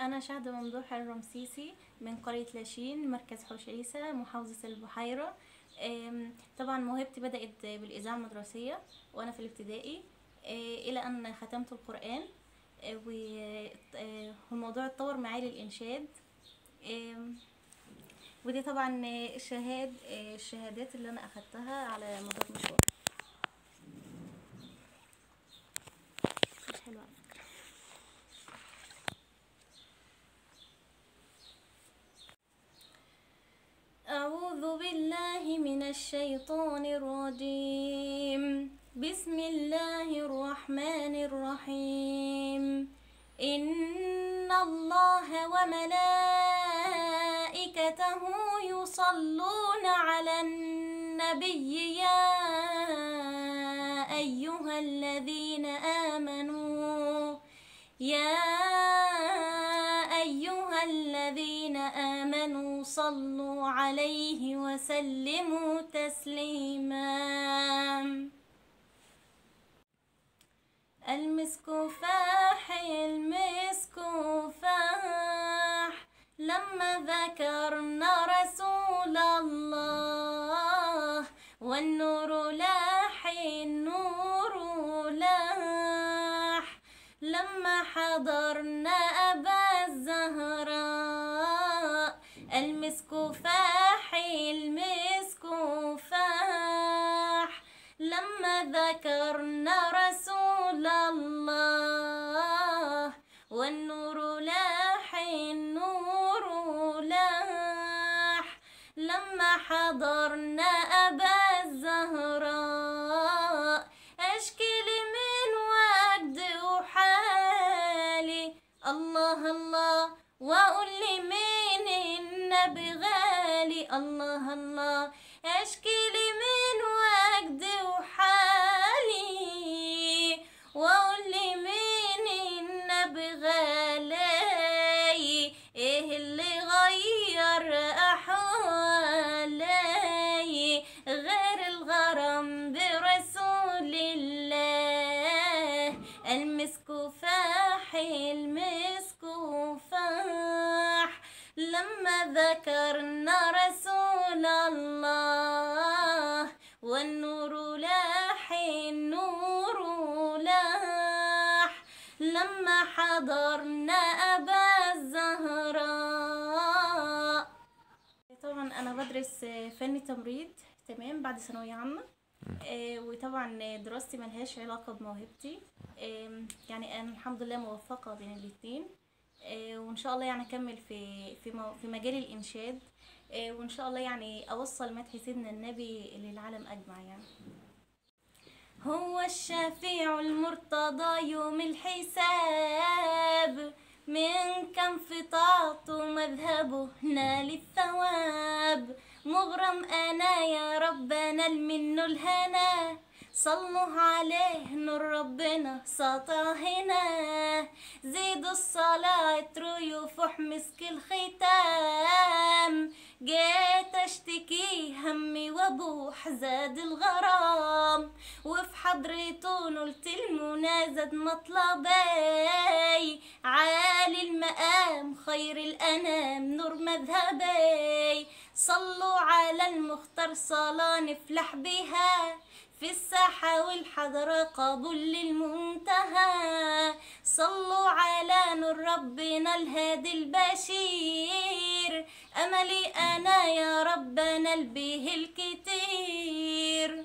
أنا شهد ممدوح الرمسيسي من قرية لاشين مركز حوش عيسى محافظة البحيرة أم، طبعا موهبتي بدأت بالإذاعة المدرسية وأنا في الابتدائي أه، إلى أن ختمت القرآن أه، و- أه، والموضوع اتطور معايا للإنشاد أم، ودي طبعا أه، الشهاد أه، الشهادات اللي أنا أخدتها على مدار مشواري مش حلوة على فكرة. أعوذ بالله من الشيطان الرجيم بسم الله الرحمن الرحيم إن الله وملائكته يصلون على النبي يا أيها الذين آمنوا يا أيها الذين آمنوا صلوا عليه وسلموا تسليما المسك فاح المسك فاح لما ذكرنا رسول الله والنور لاح النور لاح لما حضرنا أبا الزهراء المسك فاح المسك فاح لما ذكرنا رسول الله والنور لاح النور لاح لما حضرنا أبا الزهراء أشكي من وجد وحالي الله الله وأقول لي مين النبي غالي الله الله أشكي لي من وجد وحالي وأقول لي مين النبي غالي إيه اللي غير أحوالي غير الغرام برسول الله المسك فاح المسك فاح لما ذكرنا رسول الله والنور لاح النور لاح لما حضرنا أبا الزهراء طبعا انا بدرس فن تمريض تمام بعد ثانويه عامه آه، وطبعا دراستي ملهاش علاقه بموهبتي آم، يعني انا الحمد لله موفقه بين الاتنين آه، وان شاء الله يعني اكمل في في مو- في مجال الانشاد آه، وان شاء الله يعني اوصل مدح سيدنا النبي للعالم اجمع يعني هو الشفيع المرتضى يوم الحساب من كم في طاعته مذهبه نال الثواب مغرم أنا يا ربنا المن الهنا صلوا عليه نور ربنا ساطع هنا زيدوا الصلاة ريوف مسك الختام جيت اشتكي همي وابوح زاد الغرام وفي حضرته نلت المنازد مطلبي عالي المقام خير الانام نور مذهبي صلوا على المختار صلاة نفلح بها في الساحة والحضرة قبول للمنتهى صلوا على نور ربنا الهادي البشير أملي أنا يا ربنا البيه الكتير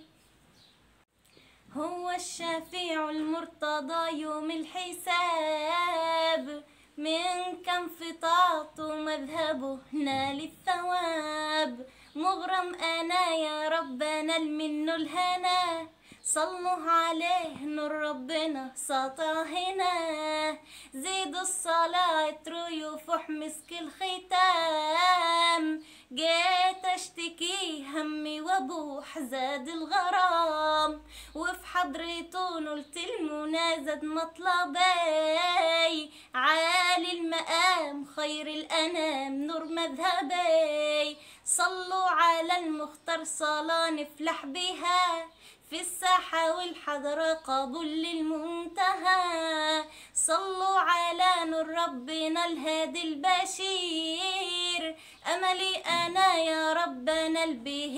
هو الشفيع المرتضى يوم الحساب من كم في طاعته مذهبه نال الثواب مغرم أنا يا ربنا المن الهنا صلوا عليه نور ربنا ساطع هنا زيدوا الصلاة ريوف مسك الختام جيت اشتكي همي وابوح زاد الغرام وفي حضرته نلت المنازد مطلبي عالي المقام خير الانام نور مذهبي صلوا على المختار صلاة نفلح بها في في الساحة والحضرة قبول للمنتهى صلوا على نور ربنا الهادي البشير أملي أنا يا ربنا البيه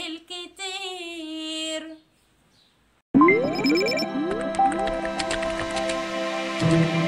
الكتير